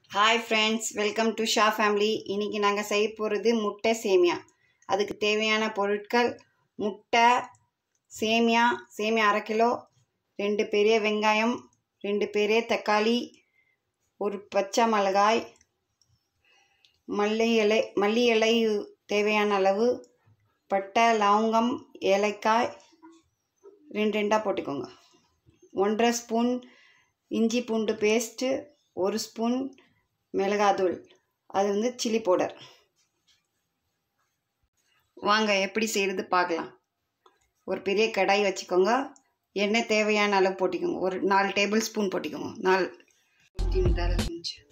hi friends welcome to Sha family இன்றைக்கி நாங்கள் செய்ய போகிறது முட்டை சேமியா அதுக்கு தேவையான பொருட்கள் முட்டை சேமியா சேமியா அரை கிலோ ரெண்டு பெரிய வெங்காயம் ரெண்டு பெரிய தக்காளி ஒரு பச்சை மிளகாய் மல்லி இலை மல்லி இலை தேவையான அளவு பட்டை லவங்கம் ஏலக்காய் ரெண்டு ரெண்டாக போட்டுக்கோங்க ஒன்றரை ஸ்பூன் இஞ்சி பூண்டு பேஸ்ட்டு ஒரு ஸ்பூன் மிளகாத்தூள் அது வந்து சில்லி பவுடர் வாங்க எப்படி செய்கிறது பார்க்கலாம் ஒரு பெரிய கடாய் வச்சுக்கோங்க எண்ணெய் தேவையான அளவு போட்டிக்கோங்க ஒரு நாலு டேபிள் ஸ்பூன் போட்டிக்கோங்க நாலு கொஞ்சம்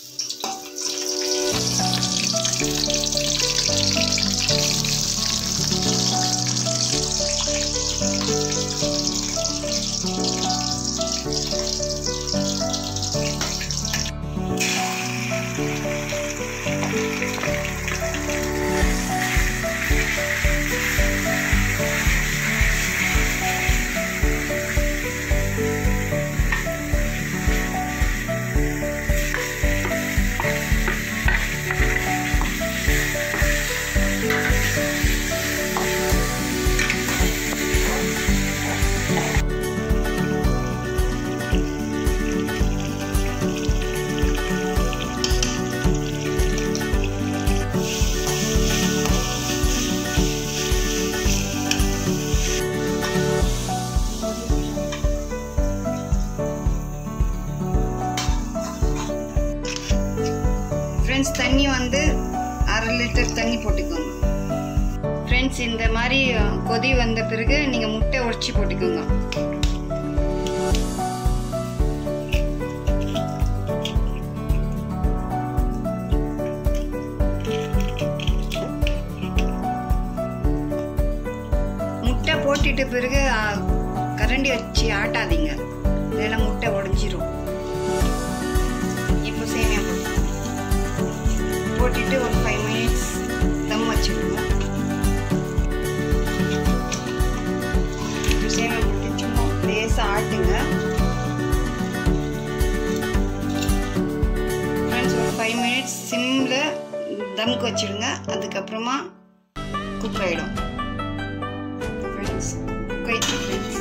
ஃப்ரெண்ட்ஸ் தண்ணி வந்து அரை லிட்டர் தண்ணி போட்டுக்கோங்க ஃப்ரெண்ட்ஸ் இந்த மாதிரி கொதி வந்த பிறகு நீங்கள் முட்டை உடச்சி போட்டுக்கோங்க முட்டை போட்டுட்டு பிறகு கரண்டி வச்சு ஆட்டாதீங்க இல்லைன்னா முட்டை உடஞ்சிரும் இப்போ சேமியா போட்டு போட்டுட்டு ஒரு ஃபைவ் மினிட்ஸ் தம் வச்சுடுங்க சேமியா போட்டு சும்மா லேசாக ஆட்டுங்க ஃப்ரெண்ட்ஸ் ஒரு ஃபைவ் மினிட்ஸ் சிம்மில் தம்க்கு வச்சுடுங்க அதுக்கப்புறமா குக் ஆகிடும் ஃப்ரெண்ட்ஸ் குக் ஆயிடுச்சு ஃப்ரெண்ட்ஸ்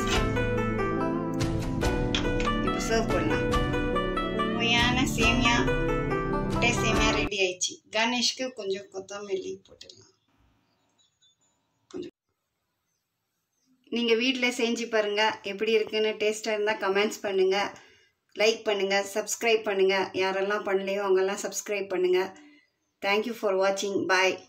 இப்போ சர்வ் பண்ணலாம் சுவையான சேமியா முட்டை சேமியா ரெடி ஆயிடுச்சு கணேஷ்க்கு கொஞ்சம் கொத்தமல்லி போட்டுடலாம் கொஞ்சம் நீங்கள் வீட்டில் செஞ்சு பாருங்கள் எப்படி இருக்குன்னு டேஸ்ட்டாக இருந்தால் கமெண்ட்ஸ் பண்ணுங்கள் லைக் பண்ணுங்கள் சப்ஸ்கிரைப் பண்ணுங்கள் யாரெல்லாம் பண்ணலையோ அவங்கெல்லாம் சப்ஸ்கிரைப் பண்ணுங்கள் தேங்க்யூ ஃபார் வாட்சிங் பாய்